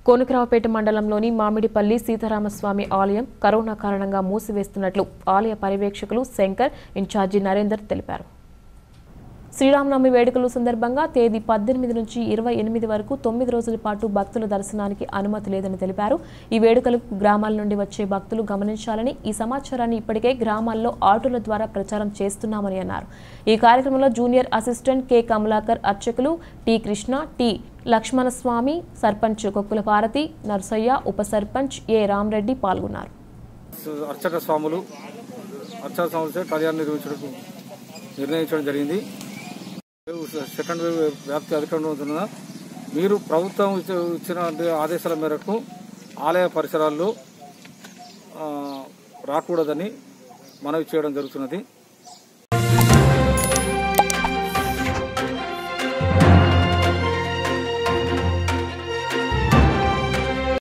కోనకరావుపేట మండలంలోని మామిడిపల్లి సీతారామస్వామి ఆలయం కరోనా కారణంగా మూసివేస్తున్నట్లు ఆలయ పర్యవేక్షకులు శంకర్ ఇన్ఛార్జి నరేందర్ తెలిపారు శ్రీరామనవమి వేడుకల సందర్భంగా తేదీ పద్దెనిమిది నుంచి ఇరవై ఎనిమిది వరకు తొమ్మిది రోజుల పాటు భక్తుల దర్శనానికి అనుమతి లేదని తెలిపారు ఈ వేడుకలకు గ్రామాల నుండి వచ్చే భక్తులు గమనించాలని ఈ సమాచారాన్ని ఇప్పటికే గ్రామాల్లో ఆటోల ద్వారా ప్రచారం చేస్తున్నామని అన్నారు ఈ కార్యక్రమంలో జూనియర్ అసిస్టెంట్ కె కమలాకర్ అర్చకులు టి కృష్ణ టి లక్ష్మణస్వామి సర్పంచ్ కొక్కుల భారతి నర్సయ్య ఉప సర్పంచ్ ఏ రామరెడ్డి పాల్గొన్నారు అర్చక స్వాములు అర్చక స్వాములతో కళ్యాణం నిర్వహించడం నిర్ణయించడం జరిగింది సెకండ్ వేవ్ వ్యాప్తి అధికంగా ఉంటున్న మీరు ప్రభుత్వం ఇచ్చ- ఇచ్చిన ఆదేశాల మేరకు ఆలయ పరిసరాల్లో ఆ, రాకూడదని మనవి చేయడం జరుగుతున్నది